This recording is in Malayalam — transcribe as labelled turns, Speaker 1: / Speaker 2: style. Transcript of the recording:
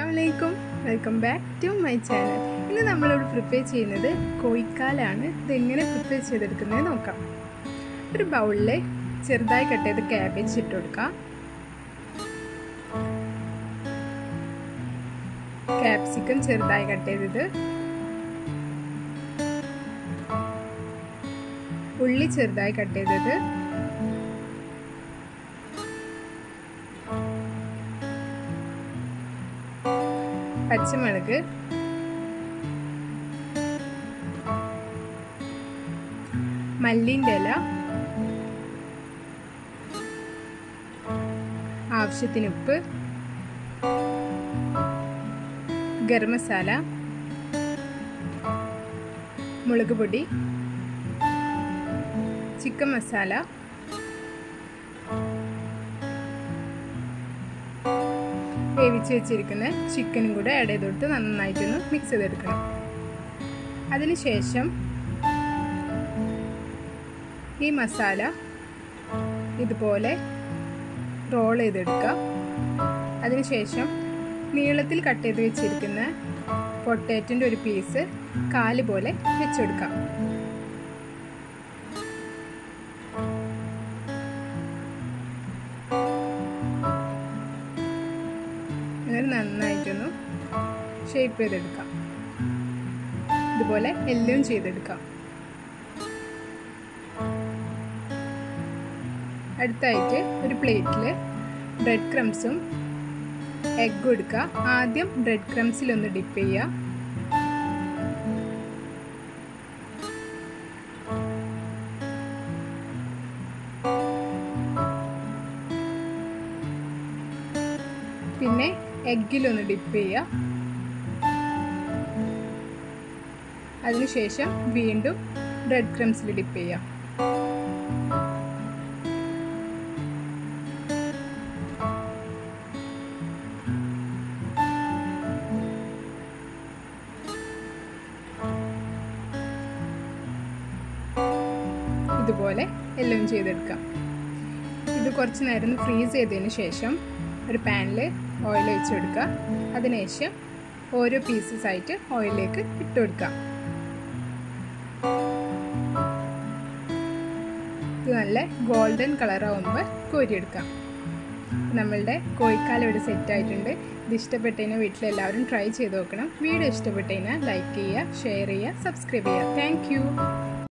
Speaker 1: അസ്സാമലൈക്കും welcome back to my channel ഇന്ന് നമ്മളിവിടെ പ്രിപ്പയർ ചെയ്യുന്നത് കോഴിക്കാലാണ് ഇതെങ്ങനെ പ്രിപ്പയർ ചെയ്തെടുക്കുന്നത് നോക്കാം ഒരു ബൗളിൽ ചെറുതായി കട്ട് ചെയ്ത് ക്യാബേജ് ഇട്ട് കൊടുക്കാം ക്യാപ്സിക്കം ചെറുതായി കട്ട് ചെയ്തത് ഉള്ളി ചെറുതായി കട്ട് ചെയ്തത് പച്ചമുളക് മല്ലിൻ്റെ ഇല ആവശ്യത്തിന് ഉപ്പ് ഗരം മസാല മുളക് പൊടി ചിക്കൻ മസാല വേവിച്ച് വെച്ചിരിക്കുന്ന ചിക്കനും കൂടെ ആഡ് ചെയ്ത് കൊടുത്ത് നന്നായിട്ടൊന്ന് മിക്സ് ചെയ്തെടുക്കണം അതിനുശേഷം ഈ മസാല ഇതുപോലെ റോൾ ചെയ്തെടുക്കുക അതിനുശേഷം നീളത്തിൽ കട്ട് ചെയ്ത് വെച്ചിരിക്കുന്ന പൊട്ടേറ്റൻ്റെ ഒരു പീസ് കാല് പോലെ വെച്ചെടുക്കാം അങ്ങനെ നന്നായിട്ടൊന്ന് ഷേപ്പ് ചെയ്തെടുക്കാം ഇതുപോലെ എല്ലാം ചെയ്തെടുക്കാം അടുത്തായിട്ട് ഒരു പ്ലേറ്റിൽ ബ്രെഡ് ക്രംസും എഗ്ഗും എടുക്കുക ആദ്യം ബ്രെഡ് ക്രംസിലൊന്ന് ഡിപ്പ് ചെയ്യുക പിന്നെ എഗ്ഗിലൊന്ന് ഡിപ്പ് ചെയ്യുക അതിനുശേഷം വീണ്ടും ബ്രെഡ് ക്രംസിൽ ഡിപ്പ് ചെയ്യുക ഇതുപോലെ എല്ലാം ചെയ്തെടുക്കാം ഇത് കുറച്ച് നേരം ഫ്രീസ് ചെയ്തതിന് ശേഷം ഒരു പാനിൽ ഓയിൽ ഒഴിച്ച് കൊടുക്കുക അതിനുശേഷം ഓരോ പീസസ് ആയിട്ട് ഓയിലിലേക്ക് ഇട്ട് കൊടുക്കാം ഇത് നല്ല ഗോൾഡൻ കളറാവുമ്പോൾ കോരിയെടുക്കാം നമ്മളുടെ കോഴിക്കാലം ഇവിടെ സെറ്റ് ആയിട്ടുണ്ട് ഇത് ഇഷ്ടപ്പെട്ടതിന് വീട്ടിലെല്ലാവരും ട്രൈ ചെയ്ത് നോക്കണം വീഡിയോ ഇഷ്ടപ്പെട്ടതിന് ലൈക്ക് ചെയ്യുക ഷെയർ ചെയ്യുക സബ്സ്ക്രൈബ് ചെയ്യുക താങ്ക്